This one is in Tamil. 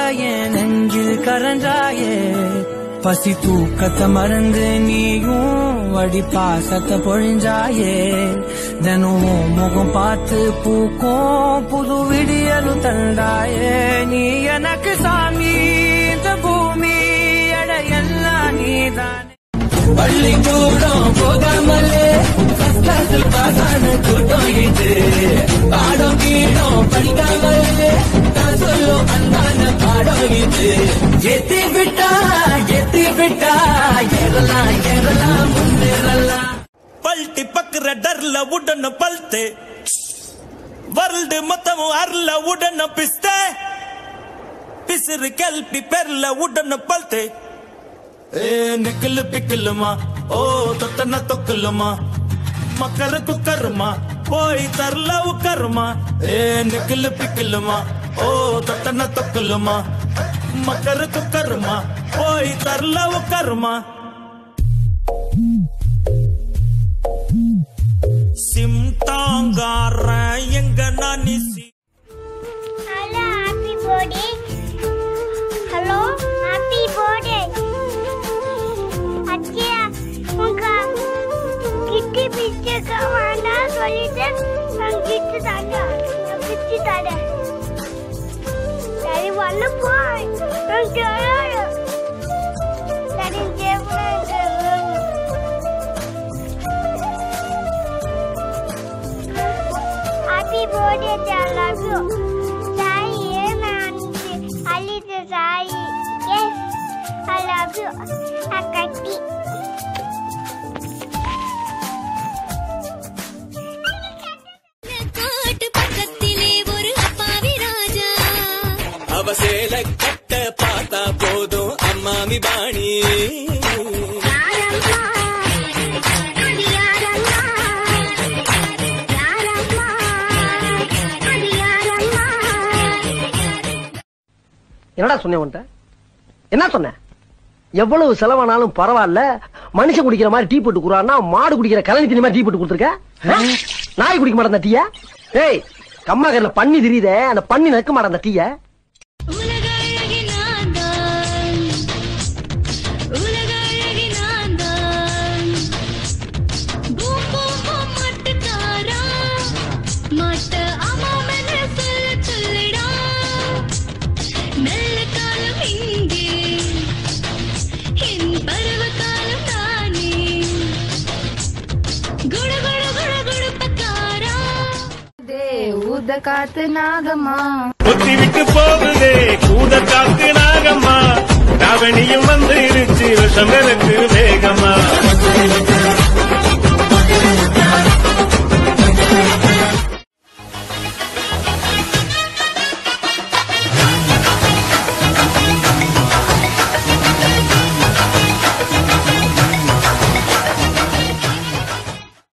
என் நெஞ்சில் கரஞ்சாயே பசி தூக்கத்தை மறந்து நீயும் வடி பாசத்தை பொழிஞ்சாயே தினம் உன் முகம் பார்த்து பூக்கும் புது விடியலும் தந்தாயே நீ எனக்கு சாமி இந்த பூமி எட எல்லாம் நீதானே பள்ளி கூடம் போகாமலே கிளாஸில் பாசான கூட்டம் இது பாடம் கீடம் படிக்காமலே நான் சொல்லும் அன்பான பாடம் இது எத்தி விட்டா எத்தி விட்டா ஏறலாம் ஏறலாம் முன்னேறலாம் பல்ட்டி பக்குற டர்ல உடன பல்த்து ವರ್ಲ್ಡ್ ಮೊತ್ತము ಅರ್ಲ ಉಡನ ಪಿಸ್ತೆ பிசிறு கல்பி பெர்ல உடன பல்த்து ஏ நிக்கலு பிக்கலுமா ஓ தொத்தன தொக்கலுமா மக்கரு குக்கருமா போய் தரல உக்கருமா ஏ நிக்கலு பிக்கலுமா ஓ தொத்தன தொக்கலுமா மக்கரு குக்கருமா போய் தரல உக்கருமா சிம்டாங்கார எங்க நானி சி Hello, happy birthday. Hello, happy birthday. அச்சியா உங்க கிட்டி பிச்சுக்க வேண்டாம் சொல்லிட்டு நான் கிட்டு தாங்க நான் பிச்சு தரேன் சரி வந்து போய் நான் தெரியாது சரி Jayapuram Happy birthday, I love you. Sai, Nancy, Alice, Sai. Yes, I love you. Akati. காட்டு பக்கத்திலே ஒரு அப்பாவி ராஜா அவ சேல கட்ட பார்த்தா போதும் அம்மாமி பாணி யாரம்மா? அது யாரம்மா? யாரம்மா? அது யாரம்மா? என்னடா சொன்னேன் உன்ட்ட என்ன சொன்ன எவ்வளவு செலவானாலும் பரவாயில்ல மனுஷன் குடிக்கிற மாதிரி டீ போட்டு குடுறான்னா மாடு குடிக்கிற கலனி தண்ணி மாதிரி டீ போட்டு கொடுத்துருக்க ஆ? நாய் குடிக்க மாட்டேன் டீயா ஏய் கம்மாக்கர்ல பண்ணி தெரியுதே அந்த பண்ணி நக்க மாட்டேன் அந்த டீய உலக அழகி நான் தான் உலக அழகி நான் தான் பூம் பூம் பூம் மட்டுக்காரா மட்ட அம்மாமென சொல்ல சொல்லிடா நல்ல காலம் இங்கே என் பருவ காலம் தானே குடு குடு குடு குடு பக்காரா ஊத காத்து நாகம்மா கொத்தி விட்டு போகுதே கூட காத்து நாகம்மா தாவணியும் வந்துருச்சு விஷம் எனக்கு வே